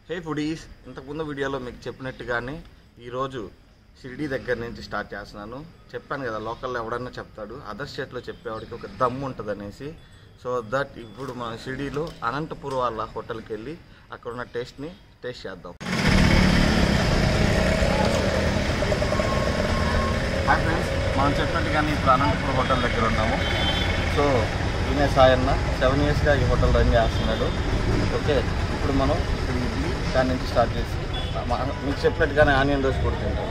హే foodies ఇంతకుముందు వీడియోలో మీకు చెప్పినట్టుగానే ఈరోజు షిరిడి దగ్గర నుంచి స్టార్ట్ చేస్తున్నాను చెప్పాను కదా లోకల్లో ఎవడన్నా చెప్తాడు అదర్ స్టేట్లో చెప్పేవాడికి ఒక దమ్ము ఉంటుంది అనేసి సో దట్ ఇప్పుడు మనం షిరిడీలో అనంతపురం వాళ్ళ హోటల్కి వెళ్ళి అక్కడ ఉన్న టేస్ట్ని టేస్ట్ చేద్దాం హాయ్ ఫ్రెండ్స్ మనం చెప్పినట్టుగానే ఇప్పుడు అనంతపురం హోటల్ దగ్గర ఉన్నాము సో ఈయన సాయన్న సెవెన్ ఇయర్స్గా ఈ హోటల్ రన్ చేస్తున్నాడు ఓకే ఇప్పుడు మనం ఇక్కడ ఇడ్లీ దాని నుంచి స్టార్ట్ చేసి మా- మీకు చెప్పినట్టుగానే ఆనియన్ దోశ కూడా తింటాం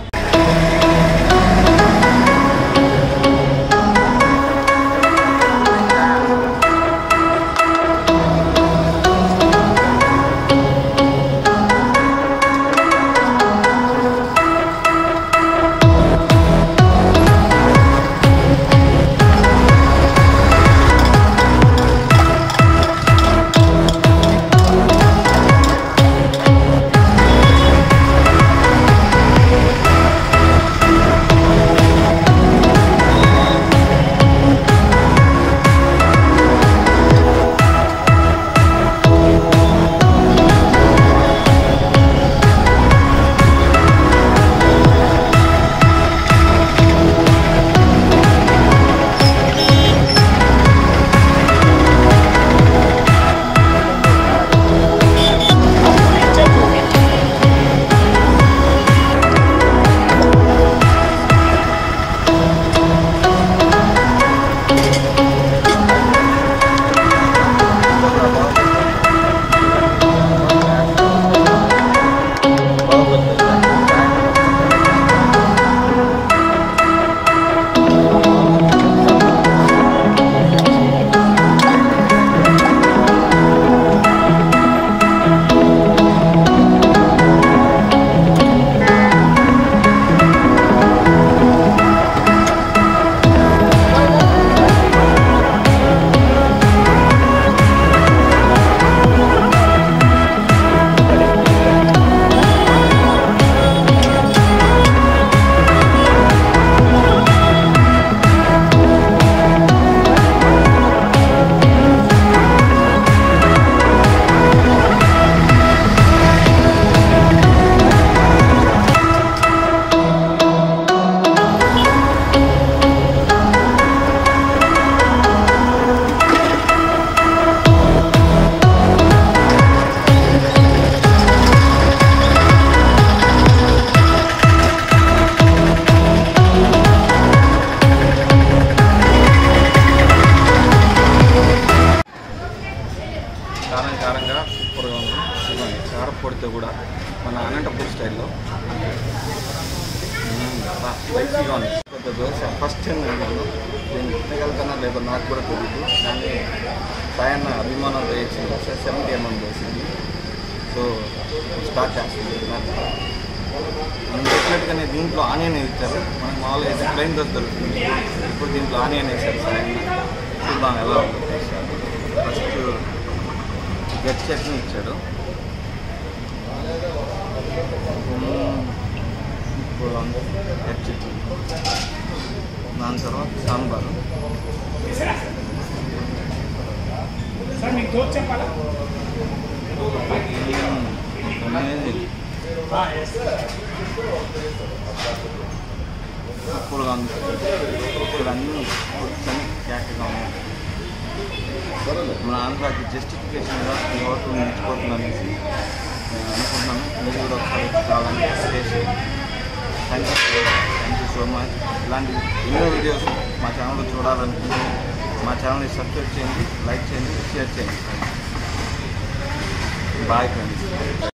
కారం కారంగా సూపర్గా ఉంది ఇదిగోండి కారపొడితో కూడా మన అనంతపూర్ స్టైల్లో స్పైసీగా ఉంది పెద్ద దోశ ఫస్ట్ టైం తిన్నాను నేను తినగలుగుతానా లేదో నాకు కూడా తెలియదు కానీ సాయన్న అభిమానంతో వేసిన దోశ సెవెంటీ ఎంఎం దోశ ఇది సో స్టార్ట్ చేస్తుంది మనం చెప్పినట్టుగానే దీంట్లో ఆనియన్ ఇచ్చారు మనకు మామూలుగా అయితే ప్లెయిన్ దోశ దొరుకుతుంది ఇప్పుడు దీంట్లో ఆనియన్ వేసారు సాయన్న చూద్దాం ఎలా ఉంటుంది ఫస్ట్ గెట్ చట్నీ ఇచ్చాడు ఇప్పుడు గెట్ చట్నీ దాని తర్వాత సాంబారు సార్ మీకు దోశ చెప్పాలా అమేజింగ్ సూపర్గా ఉంది ఇక్కడ అన్నీ కూర్చొని కేకగా ఉన్నాయి మన ఆంధ్రాకి జస్టిఫికేషన్గా ఈ హోటల్ నిలిచిపోతుంది అనేసి నేను అనుకుంటున్నాను మీరు కూడా ఒకసారి కావాలని చేసి thank you thank you so much ఇలాంటి ఎన్నో వీడియోస్ మా ఛానల్లో చూడాలనుకుంటే మా ఛానల్ని సబ్స్క్రైబ్ చేయండి లైక్ చేయండి షేర్ చేయండి బాయ్ ఫ్రెండ్స్